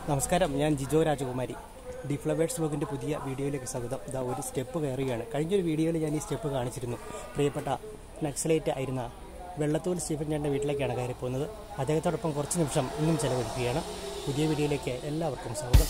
നമസ്കാരം ഞാൻ ജിജോ രാജകുമാരി ഡി ഫ്ലവേഴ്സ് ബ്ലോഗിൻ്റെ പുതിയ വീഡിയോയിലേക്ക് സ്വാഗതം ഇതാ ഒരു സ്റ്റെപ്പ് കയറുകയാണ് കഴിഞ്ഞൊരു വീഡിയോയിൽ ഞാൻ ഈ സ്റ്റെപ്പ് കാണിച്ചിരുന്നു പ്രിയപ്പെട്ട നക്സലേറ്റ് ആയിരുന്ന വെള്ളത്തൂർ സ്റ്റീഫൻ ചേട്ടൻ്റെ വീട്ടിലേക്കാണ് കയറി പോകുന്നത് അദ്ദേഹത്തോടൊപ്പം കുറച്ച് നിമിഷം ഇന്നും ചെലവഴിക്കുകയാണ് പുതിയ വീഡിയോയിലേക്ക് എല്ലാവർക്കും സ്വാഗതം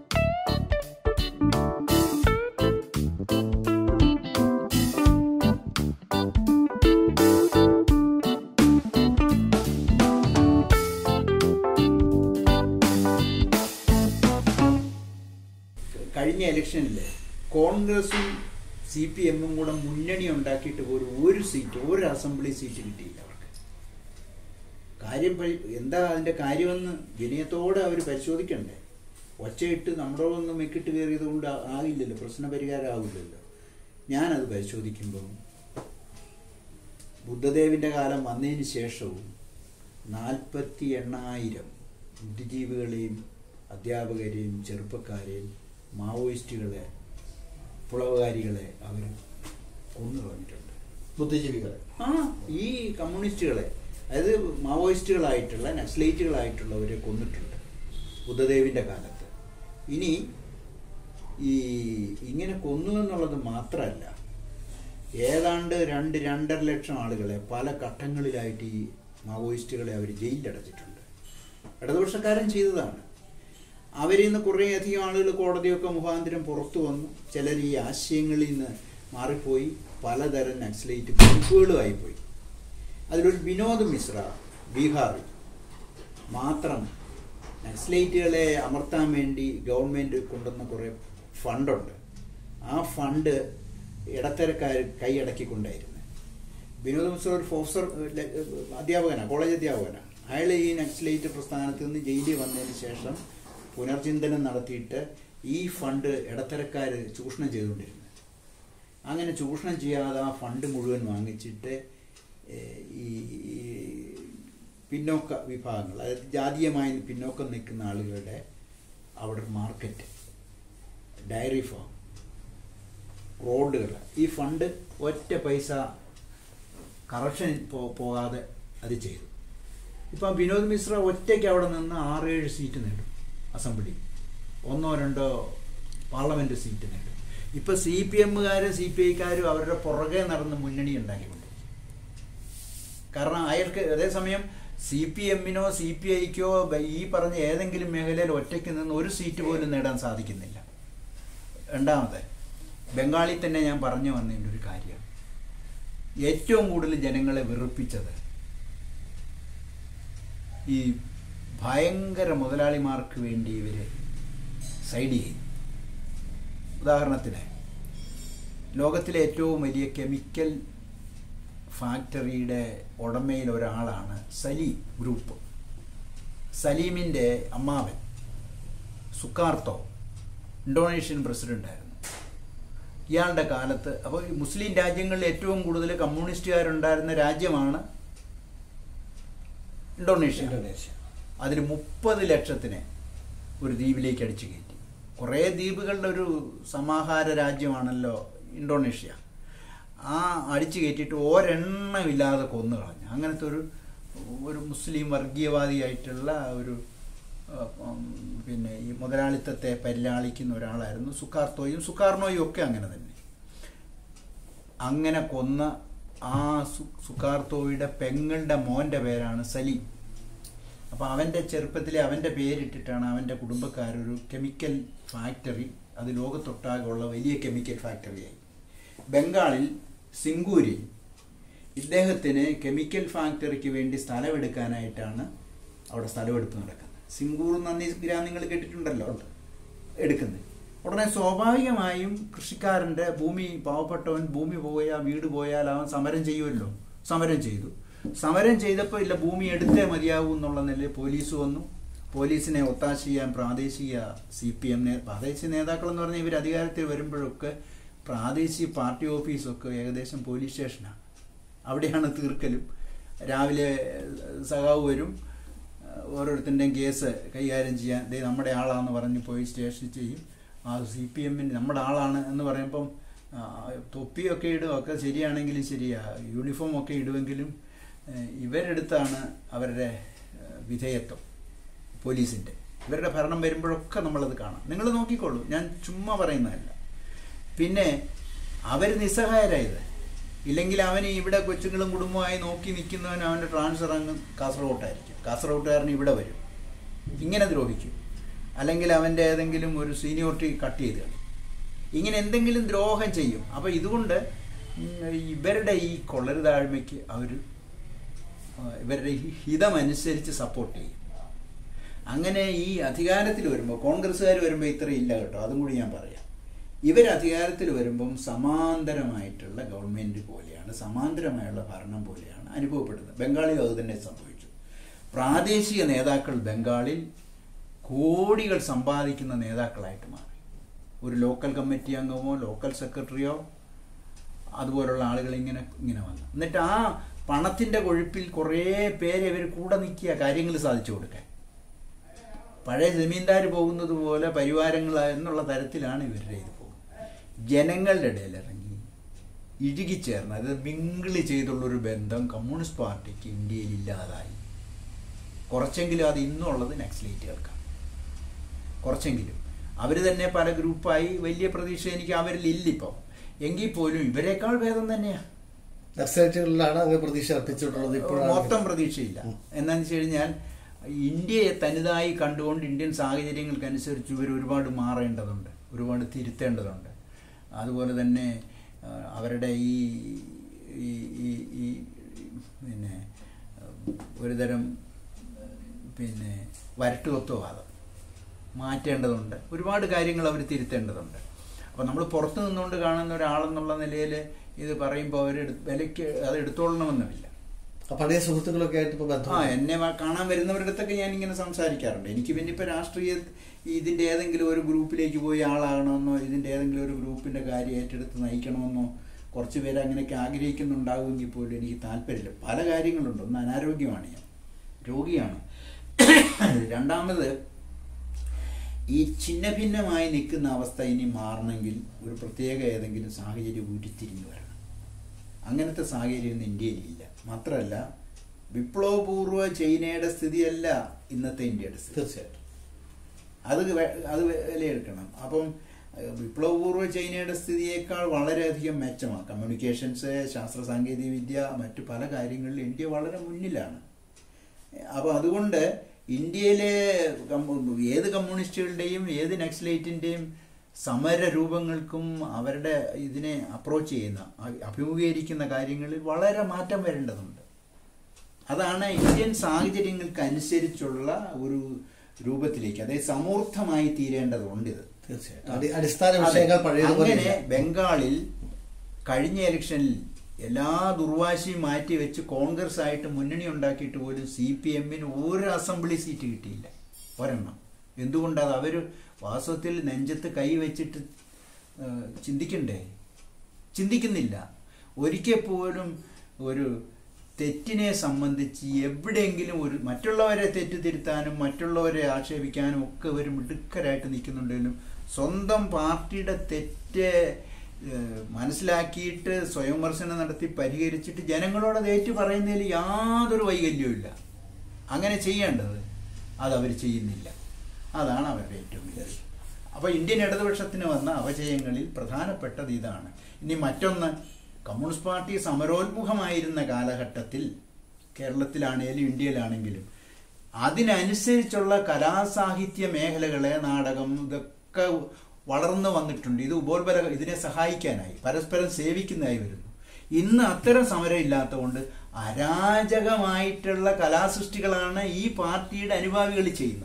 കഴിഞ്ഞ ഇലക്ഷനിൽ കോൺഗ്രസും സി പി എമ്മും കൂടെ മുന്നണി ഉണ്ടാക്കിയിട്ട് പോലും ഒരു സീറ്റ് ഒരു അസംബ്ലി സീറ്റ് കിട്ടിയില്ല അവർക്ക് കാര്യം പരി- എന്താ അതിന്റെ കാര്യമെന്ന് വിനയത്തോടെ അവർ പരിശോധിക്കണ്ടേ ഒച്ചയിട്ട് നമ്മുടെ ഒന്നും മെക്കിട്ട് കയറിയത് കൊണ്ട് ആ- ആകില്ലല്ലോ പ്രശ്ന പരിഹാരം ആവില്ലല്ലോ ഞാനത് പരിശോധിക്കുമ്പോൾ ബുദ്ധദേവിന്റെ കാലം വന്നതിന് ശേഷവും നാൽപ്പത്തി എണ്ണായിരം ബുദ്ധിജീവികളെയും അധ്യാപകരെയും ചെറുപ്പക്കാരെയും മാവോയിസ്റ്റുകളെ പുളവുകാരികളെ അവർ കൊന്നു കളഞ്ഞിട്ടുണ്ട് ബുദ്ധിജീവികളെ ആ ഈ കമ്മ്യൂണിസ്റ്റുകളെ അതായത് മാവോയിസ്റ്റുകളായിട്ടുള്ള നക്സലൈറ്റുകളായിട്ടുള്ളവരെ കൊന്നിട്ടുണ്ട് ബുദ്ധദേവിന്റെ കാലത്ത് ഇനി ഈ ഇങ്ങനെ കൊന്നു എന്നുള്ളത് മാത്രമല്ല ഏതാണ്ട് രണ്ട് രണ്ടര ലക്ഷം ആളുകളെ പല ഘട്ടങ്ങളിലായിട്ട് ഈ മാവോയിസ്റ്റുകളെ അവർ ജയിലിലടച്ചിട്ടുണ്ട് ഇടതുപക്ഷക്കാരൻ ചെയ്തതാണ് അവരിൽ നിന്ന് കുറേയധികം ആളുകൾ കോടതിയൊക്കെ മുഖാന്തരം പുറത്തു വന്നു ചിലർ ഈ ആശയങ്ങളിൽ നിന്ന് മാറിപ്പോയി പലതരം നക്സലൈറ്റ് ഗ്രൂപ്പുകളുമായിപ്പോയി അതിലൊരു വിനോദ് മിശ്ര ബീഹാറിൽ മാത്രം നക്സലൈറ്റുകളെ അമർത്താൻ വേണ്ടി ഗവൺമെൻറ് കൊണ്ടുവന്ന കുറേ ഫണ്ടുണ്ട് ആ ഫണ്ട് ഇടത്തരക്കാർ കൈയടക്കിക്കൊണ്ടായിരുന്നു വിനോദ് മിശ്ര ഒരു പ്രൊഫസർ അധ്യാപകനാണ് കോളേജ് അധ്യാപകനാണ് അയാൾ ഈ നക്സലൈറ്റ് പ്രസ്ഥാനത്ത് നിന്ന് ജയിലിൽ വന്നതിന് ശേഷം പുനർചിന്തനം നടത്തിയിട്ട് ഈ ഫണ്ട് ഇടത്തരക്കാർ ചൂഷണം ചെയ്തുകൊണ്ടിരുന്നത് അങ്ങനെ ചൂഷണം ചെയ്യാതെ ആ ഫണ്ട് മുഴുവൻ വാങ്ങിച്ചിട്ട് ഏഹ്, ഈ ഈ പിന്നോക്ക വിഭാഗങ്ങൾ അതായത് ജാതീയമായി പിന്നോക്കം നിൽക്കുന്ന ആളുകളുടെ അവിടെ മാർക്കറ്റ് ഡയറി ഫാം റോഡുകൾ ഈ ഫണ്ട് ഒറ്റ പൈസ കറപ്ഷൻ പോ- പോകാതെ അത് ചെയ്തു ഇപ്പം വിനോദ് മിശ്ര ഒറ്റയ്ക്ക് അവിടെ നിന്ന് ആറേഴ് സീറ്റ് നേടും അസംബ്ലി ഒന്നോ രണ്ടോ പാർലമെന്റ് സീറ്റ് നേടും ഇപ്പൊ സി പി എമ്മുകാരും സി പി ഐക്കാരും അവരുടെ പുറകെ നടന്ന് മുന്നണി ഉണ്ടാക്കിക്കൊണ്ട് കാരണം അയാൾക്ക് അതേസമയം സി പി എമ്മിനോ സി പി ഐക്കോ ഈ പറഞ്ഞ ഏതെങ്കിലും മേഖലയിൽ ഒറ്റയ്ക്ക് നിന്ന് ഒരു സീറ്റ് പോലും നേടാൻ സാധിക്കുന്നില്ല രണ്ടാമത് ബംഗാളിൽ തന്നെ ഞാൻ പറഞ്ഞു വന്നതിൻ്റെ ഒരു കാര്യം ഏറ്റവും കൂടുതൽ ജനങ്ങളെ വെറുപ്പിച്ചത് ഈ ഭയങ്കര മുതലാളിമാർക്ക് വേണ്ടി ഇവർ സൈഡ് ചെയ്യും ഉദാഹരണത്തിന് ലോകത്തിലെ ഏറ്റവും വലിയ കെമിക്കൽ ഫാക്ടറിയുടെ ഉടമയിൽ ഒരാളാണ് സലീം ഗ്രൂപ്പ് സലീമിൻ്റെ അമ്മാവൻ സുക്കാർത്തോ ഇന്തോനേഷ്യൻ പ്രസിഡൻ്റായിരുന്നു ഇയാളുടെ കാലത്ത് അപ്പോൾ ഈ മുസ്ലിം രാജ്യങ്ങളിൽ ഏറ്റവും കൂടുതൽ കമ്മ്യൂണിസ്റ്റുകാരുണ്ടായിരുന്ന രാജ്യമാണ് ഇന്തോനേഷ്യ ഇന്തോനേഷ്യ അതിൽ മുപ്പത് ലക്ഷത്തിനെ ഒരു ദ്വീപിലേക്ക് അടിച്ചു കയറ്റി കുറേ ദ്വീപുകളുടെ ഒരു സമാഹാര രാജ്യമാണല്ലോ ഇന്തോനേഷ്യ ആ അടിച്ചു കയറ്റിയിട്ട് ഒരെണ്ണമില്ലാതെ കൊന്നു കളഞ്ഞു അങ്ങനത്തെ ഒരു ഒരു മുസ്ലിം വർഗീയവാദിയായിട്ടുള്ള ഒരു ആ, ഉം, പിന്നെ ഈ മുതലാളിത്തത്തെ പരിലാളിക്കുന്ന ഒരാളായിരുന്നു സുക്കാർത്തോയും സുക്കാർണോയും ഒക്കെ അങ്ങനെ തന്നെ അങ്ങനെ കൊന്ന ആ സു സുക്കാർത്തോയുടെ പെങ്ങളുടെ മോൻ്റെ പേരാണ് സലീം അപ്പോൾ അവൻ്റെ ചെറുപ്പത്തിലെ അവൻ്റെ പേരിട്ടിട്ടാണ് അവൻ്റെ കുടുംബക്കാരൊരു കെമിക്കൽ ഫാക്ടറി അത് ലോകത്തൊട്ടാകെയുള്ള വലിയ കെമിക്കൽ ഫാക്ടറിയായി ബംഗാളിൽ സിംഗൂരിൽ ഇദ്ദേഹത്തിന് കെമിക്കൽ ഫാക്ടറിക്ക് വേണ്ടി സ്ഥലമെടുക്കാനായിട്ടാണ് അവിടെ സ്ഥലമെടുപ്പ് നടക്കുന്നത് സിംഗൂർ നന്ദി ഗ്രാം നിങ്ങൾ കേട്ടിട്ടുണ്ടല്ലോ എടുക്കുന്നത് ഉടനെ സ്വാഭാവികമായും കൃഷിക്കാരൻ്റെ ഭൂമി പാവപ്പെട്ടവൻ ഭൂമി പോയാൽ വീട് പോയാൽ അവൻ സമരം ചെയ്യുമല്ലോ സമരം ചെയ്തു സമരം ചെയ്തപ്പോൾ ഇല്ല ഭൂമി എടുത്തേ മതിയാവൂ എന്നുള്ള നിലയിൽ പോലീസ് വന്നു പോലീസിനെ ഒത്താശ ചെയ്യാൻ പ്രാദേശിക സി പി എം പ്രാദേശിക നേതാക്കൾ എന്ന് പറഞ്ഞാൽ ഇവർ അധികാരത്തിൽ വരുമ്പോഴൊക്കെ പ്രാദേശിക പാർട്ടി ഓഫീസൊക്കെ ഏകദേശം പോലീസ് സ്റ്റേഷനാണ് അവിടെയാണ് തീർക്കലും രാവിലെ ഏഹ്, സഖാവ് വരും ഏഹ്, ഓരോരുത്തരുടെയും കേസ് കൈകാര്യം ചെയ്യാൻ ദേ നമ്മുടെ ആളാന്ന് പറഞ്ഞ് പോയി സ്റ്റേഷനിൽ ചെയ്യും ആ സി പി എമ്മിന് നമ്മുടെ ആളാണ് എന്ന് പറയുമ്പം ആ, തൊപ്പിയൊക്കെ ഇടും ഒക്കെ ശരിയാണെങ്കിലും ശരിയാ യൂണിഫോം ഒക്കെ ഇടുമെങ്കിലും ഏഹ്, ഇവരെടുത്താണ് അവരുടെ ഏഹ്, വിധേയത്വം പോലീസിൻ്റെ ഇവരുടെ ഭരണം വരുമ്പോഴൊക്കെ നമ്മളത് കാണാം നിങ്ങൾ നോക്കിക്കോളൂ ഞാൻ ചുമ്മാ പറയുന്നതല്ല പിന്നെ അവർ നിസ്സഹായരായത് ഇല്ലെങ്കിൽ അവന് ഇവിടെ കൊച്ചുങ്ങളും കുടുംബമായി നോക്കി നിൽക്കുന്നവൻ അവൻ്റെ ട്രാൻസ്ഫർ അങ്ങ് കാസർഗോട്ടായിരിക്കും കാസർഗോട്ടുകാരൻ ഇവിടെ വരും ഇങ്ങനെ ദ്രോഹിക്കും അല്ലെങ്കിൽ അവൻ്റെ ഏതെങ്കിലും ഒരു സീനിയോറിറ്റി കട്ട് ചെയ്ത് കളയും. ഇങ്ങനെ എന്തെങ്കിലും ദ്രോഹം ചെയ്യും അപ്പോൾ ഇതുകൊണ്ട് ഉം, ഇവരുടെ ഈ കൊള്ളരുതാഴ്മയ്ക്ക് അവർ ഇവരുടെ ഈ ഹിതമനുസരിച്ച് സപ്പോർട്ട് ചെയ്യും അങ്ങനെ ഈ അധികാരത്തിൽ വരുമ്പോൾ കോൺഗ്രസ്സുകാർ വരുമ്പോൾ ഇത്ര ഇല്ല കേട്ടോ അതും കൂടി ഞാൻ പറയാം ഇവർ അധികാരത്തിൽ വരുമ്പം സമാന്തരമായിട്ടുള്ള ഗവൺമെൻറ് പോലെയാണ് സമാന്തരമായുള്ള ഭരണം പോലെയാണ് അനുഭവപ്പെടുന്നത് ബംഗാളിൽ അത് തന്നെ സംഭവിച്ചു പ്രാദേശിക നേതാക്കൾ ബംഗാളിൽ കോടികൾ സമ്പാദിക്കുന്ന നേതാക്കളായിട്ട് മാറി ഒരു ലോക്കൽ കമ്മിറ്റി അംഗമോ ലോക്കൽ സെക്രട്ടറിയോ അതുപോലുള്ള ആളുകൾ ഇങ്ങനെ ഇങ്ങനെ വന്നു എന്നിട്ട് ആ പണത്തിൻ്റെ കൊഴുപ്പിൽ കുറേ പേര് ഇവർ കൂടെ നിൽക്കുക കാര്യങ്ങൾ സാധിച്ചു കൊടുക്കാൻ പഴയ ജമീന്ദാർ പോകുന്നത് പോലെ പരിവാരങ്ങൾ എന്നുള്ള തരത്തിലാണ് ഇവരുടെ ഇത് പോകുന്നത് ജനങ്ങളുടെ ഇടയിൽ ഇറങ്ങി ഇഴുകിച്ചേർന്ന് അത് മിങ്കിളി ചെയ്തുള്ളൊരു ബന്ധം കമ്മ്യൂണിസ്റ്റ് പാർട്ടിക്ക് ഇന്ത്യയിൽ ഇല്ലാതായി കുറച്ചെങ്കിലും അത് ഇന്നുള്ളത് നക്സലൈറ്റുകൾക്കാണ് കുറച്ചെങ്കിലും അവർ തന്നെ പല ഗ്രൂപ്പായി വലിയ പ്രതീക്ഷ എനിക്ക് അവരിൽ ഇല്ലിപ്പോൾ എങ്കിൽ പോലും ഇവരെക്കാൾ ഭേദം തന്നെയാണ് നക്സലൈറ്റുകളിലാണ് അങ്ങ് പ്രതീക്ഷ അർപ്പിച്ചിട്ടുള്ളത് ഇപ്പോഴാണ് മൊത്തം പ്രതീക്ഷയില്ല എന്താണെന്ന് വെച്ച് കഴിഞ്ഞാൽ ഇന്ത്യയെ തനിതായി കണ്ടുകൊണ്ട് ഇന്ത്യൻ സാഹചര്യങ്ങൾക്കനുസരിച്ച് ഇവർ ഒരുപാട് മാറേണ്ടതുണ്ട് ഒരുപാട് തിരുത്തേണ്ടതുണ്ട് അതുപോലെ തന്നെ ആ, അവരുടെ ഈ ഈ ഈ ഈ പിന്നെ ഒരുതരം പിന്നെ വരട്ടുതത്വവാദം മാറ്റേണ്ടതുണ്ട് ഒരുപാട് കാര്യങ്ങൾ അവർ തിരുത്തേണ്ടതുണ്ട് അപ്പോൾ നമ്മൾ പുറത്തു നിന്നുകൊണ്ട് കാണുന്ന ഒരാളെന്നുള്ള നിലയിൽ ഇത് പറയുമ്പോൾ അവർ വിലയ്ക്ക് അത് എടുത്തോളണമെന്നുമില്ല ആ പഴയ സുഹൃത്തുക്കളൊക്കെ ആയിട്ട് ഇപ്പൊ ആ ബന്ധം എന്നെ വ- കാണാൻ വരുന്നവരുടെ അടുത്തൊക്കെ ഞാൻ ഇങ്ങനെ സംസാരിക്കാറുണ്ട് എനിക്ക് പിന്നെ ഇപ്പൊ രാഷ്ട്രീയ ഇതിന്റെ ഏതെങ്കിലും ഒരു ഗ്രൂപ്പിലേക്ക് പോയി ആളാകണമെന്നോ ഇതിന്റെ ഏതെങ്കിലും ഒരു ഗ്രൂപ്പിന്റെ കാര്യം ഏറ്റെടുത്ത് നയിക്കണമെന്നോ കുറച്ച് പേര് അങ്ങനെയൊക്കെ ആഗ്രഹിക്കുന്നുണ്ടാകുമെങ്കിൽ പോലും എനിക്ക് താല്പര്യമില്ല പല കാര്യങ്ങളുണ്ട് ഒന്ന് അനാരോഗ്യമാണ് ഞാൻ രോഗിയാണ് രണ്ടാമത് ഈ ഛിന്ന ഭിന്നമായി നിൽക്കുന്ന അവസ്ഥ ഇനി മാറണമെങ്കിൽ ഒരു പ്രത്യേക ഏതെങ്കിലും സാഹചര്യം ഉരുത്തിരിഞ്ഞു വരണം അങ്ങനത്തെ സാഹചര്യം ഇന്ന് ഇന്ത്യയിലില്ല മാത്രമല്ല വിപ്ലവപൂർവ്വ ചൈനയുടെ സ്ഥിതിയല്ല ഇന്നത്തെ ഇന്ത്യയുടെ സ്ഥിതി തീർച്ചയായിട്ടും അത് വെ- അത് വിലയെടുക്കണം അപ്പം ഏഹ്, വിപ്ലവപൂർവ്വ ചൈനയുടെ സ്ഥിതിയേക്കാൾ വളരെയധികം മെച്ചമാണ് കമ്മ്യൂണിക്കേഷൻസ് ശാസ്ത്ര സാങ്കേതിക വിദ്യ മറ്റു പല കാര്യങ്ങളിലും ഇന്ത്യ വളരെ മുന്നിലാണ് അപ്പോൾ അതുകൊണ്ട് ഇന്ത്യയിലെ കമ്മ്യൂ- ഏത് കമ്മ്യൂണിസ്റ്റുകളുടെയും ഏത് നക്സലൈറ്റിൻ്റെയും സമര രൂപങ്ങൾക്കും അവരുടെ ഇതിനെ അപ്രോച്ച് ചെയ്യുന്ന അ- അഭിമുഖീകരിക്കുന്ന കാര്യങ്ങളിൽ വളരെ മാറ്റം വരേണ്ടതുണ്ട് അതാണ് ഇന്ത്യൻ സാഹചര്യങ്ങൾക്ക് അനുസരിച്ചുള്ള ഒരു രൂപത്തിലേക്ക് അതായത് സമൂർദ്ധമായി തീരേണ്ടതുണ്ട് ഇത് തീർച്ചയായിട്ടും അടി- അടിസ്ഥാന വിഷയങ്ങൾ അതെ. പഴയതുപോലെ അങ്ങനെ ഇല്ല. ബംഗാളിൽ കഴിഞ്ഞ ഇലക്ഷനിൽ എല്ലാ ദുർവാശിയും മാറ്റി വെച്ച് കോൺഗ്രസ് ആയിട്ട് മുന്നണി ഉണ്ടാക്കിയിട്ട് പോലും സി പി എമ്മിന് ഒരു അസംബ്ലി സീറ്റ് കിട്ടിയില്ല ഒരെണ്ണം എന്തുകൊണ്ടത് അവർ വാസ്തവത്തിൽ നെഞ്ചത്ത് കൈ വെച്ചിട്ട് ആ, ചിന്തിക്കണ്ടേ ചിന്തിക്കുന്നില്ല ഒരിക്കൽ പോലും ഒരു തെറ്റിനെ സംബന്ധിച്ച് എവിടെയെങ്കിലും ഒരു മറ്റുള്ളവരെ തെറ്റ് തിരുത്താനും മറ്റുള്ളവരെ ആക്ഷേപിക്കാനും ഒക്കെ ഒരു മിടുക്കരായിട്ട് നിൽക്കുന്നുണ്ടെങ്കിലും സ്വന്തം പാർട്ടിയുടെ തെറ്റ് ഏഹ്, മനസ്സിലാക്കിയിട്ട് സ്വയംവിമർശനം നടത്തി പരിഹരിച്ചിട്ട് ജനങ്ങളോട് അത് ഏറ്റു പറയുന്നതിൽ യാതൊരു വൈകല്യവും ഇല്ല അങ്ങനെ ചെയ്യേണ്ടത് അത് അവർ ചെയ്യുന്നില്ല അതാണ് അവരുടെ ഏറ്റവും വലിയ അപ്പോൾ ഇന്ത്യൻ ഇടതുപക്ഷത്തിന് വന്ന അപജയങ്ങളിൽ പ്രധാനപ്പെട്ടത് ഇതാണ് ഇനി മറ്റൊന്ന് കമ്മ്യൂണിസ്റ്റ് പാർട്ടി സമരോത്മുഖമായിരുന്ന കാലഘട്ടത്തിൽ കേരളത്തിലാണേലും ഇന്ത്യയിലാണെങ്കിലും അതിനനുസരിച്ചുള്ള കലാസാഹിത്യ മേഖലകളെ നാടകം ഇതൊക്കെ വളർന്നു വന്നിട്ടുണ്ട് ഇത് ഉപോത്ബല ഇതിനെ സഹായിക്കാനായി പരസ്പരം സേവിക്കുന്നതായി വരുന്നു ഇന്ന് അത്തരം സമരം ഇല്ലാത്തതുകൊണ്ട് അരാജകമായിട്ടുള്ള കലാസൃഷ്ടികളാണ് ഈ പാർട്ടിയുടെ അനുഭാവികൾ ചെയ്യുന്നത്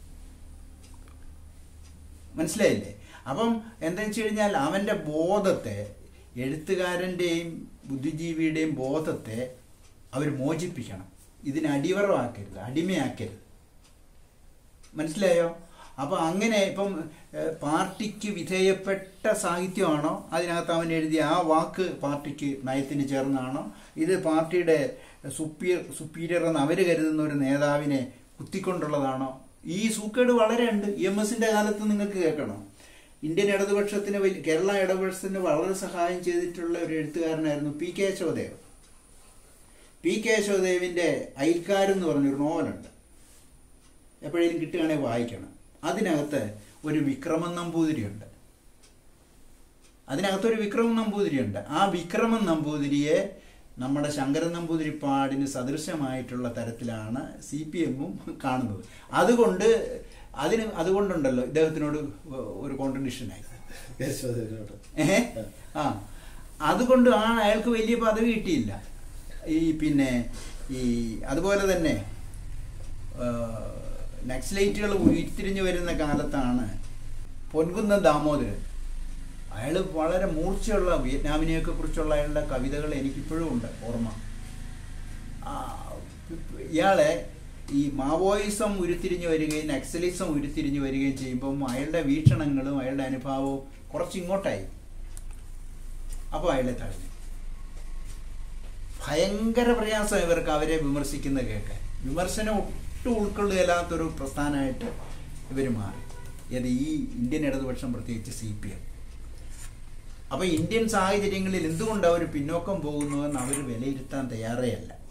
മനസ്സിലായില്ലേ അപ്പം എന്താണെന്ന് വെച്ച് കഴിഞ്ഞാൽ അവൻ്റെ ബോധത്തെ എഴുത്തുകാരൻ്റെയും ബുദ്ധിജീവിയുടെയും ബോധത്തെ അവർ മോചിപ്പിക്കണം ഇതിന് അടിവറവാക്കരുത് അടിമയാക്കരുത് മനസ്സിലായോ അപ്പോൾ അങ്ങനെ ഇപ്പം ഏഹ്, പാർട്ടിക്ക് വിധേയപ്പെട്ട സാഹിത്യമാണോ അതിനകത്ത് അവൻ എഴുതിയ ആ വാക്ക് പാർട്ടിക്ക് നയത്തിന് ചേർന്നാണോ ഇത് പാർട്ടിയുടെ സുപ്പീരിയർ സുപ്പീരിയർ എന്ന് അവർ കരുതുന്ന ഒരു നേതാവിനെ കുത്തിക്കൊണ്ടുള്ളതാണോ ഈ സൂക്കേട് വളരെ ഉണ്ട് ഇ എം എസിന്റെ കാലത്ത് നിങ്ങൾക്ക് കേൾക്കണം ഇന്ത്യൻ ഇടതുപക്ഷത്തിന് വലിയ കേരള ഇടതുപക്ഷത്തിന് വളരെ സഹായം ചെയ്തിട്ടുള്ള ഒരു എഴുത്തുകാരനായിരുന്നു പി കേശവദേവ് പി കേശവദേവിന്റെ അയൽക്കാരെന്ന് പറഞ്ഞൊരു നോവലുണ്ട് എപ്പോഴേലും കിട്ടുകയാണെങ്കിൽ വായിക്കണം അതിനകത്ത് ഒരു വിക്രമൻ നമ്പൂതിരിയുണ്ട് അതിനകത്തൊരു വിക്രമൻ നമ്പൂതിരിയുണ്ട് ആ വിക്രമൻ നമ്പൂതിരിയെ നമ്മുടെ ശങ്കരൻ നമ്പൂതിരിപ്പാടിന് സദൃശമായിട്ടുള്ള തരത്തിലാണ് സി പി എമ്മും കാണുന്നത് അതുകൊണ്ട് അതിന് അതുകൊണ്ടുണ്ടല്ലോ ഇദ്ദേഹത്തിനോട് ഒരു കോൺട്രഡിക്ഷനായി യേശുദാസിനോട്. ഏഹ് ആ അതുകൊണ്ട് ആ അയാൾക്ക് വലിയ പദവി കിട്ടിയില്ല ഈ പിന്നെ ഈ അതുപോലെ തന്നെ ആ, നക്സലൈറ്റുകൾ ഉരുത്തിരിഞ്ഞു വരുന്ന കാലത്താണ് പൊൻകുന്നം ദാമോദരൻ അയാൾ വളരെ മൂർച്ചയുള്ള വിയറ്റ്നാമിനെയൊക്കെ കുറിച്ചുള്ള അയാളുടെ കവിതകൾ എനിക്കിപ്പോഴും ഉണ്ട് ഓർമ്മ ആ, ഇയാളെ ഈ മാവോയിസം ഉരുത്തിരിഞ്ഞു വരികയും നക്സലിസം ഉരുത്തിരിഞ്ഞു വരികയും ചെയ്യുമ്പം അയാളുടെ വീക്ഷണങ്ങളും അയാളുടെ അനുഭാവവും കുറച്ച് ഇങ്ങോട്ടായി അപ്പോൾ അയാളെ തഴഞ്ഞു ഭയങ്കര പ്രയാസം ഇവർക്ക് അവരെ വിമർശിക്കുന്ന കേൾക്കാൻ വിമർശനം ഒട്ടും ഉൾക്കൊള്ളുകയില്ലാത്തൊരു പ്രസ്ഥാനമായിട്ട് ഇവർ മാറി ഏത് ഈ ഇന്ത്യൻ ഇടതുപക്ഷം പ്രത്യേകിച്ച് സി പി എം അപ്പോൾ ഇന്ത്യൻ സാഹചര്യങ്ങളിൽ എന്തുകൊണ്ട് അവർ പിന്നോക്കം പോകുന്നുവെന്ന് അവർ വിലയിരുത്താൻ തയ്യാറേ അല്ല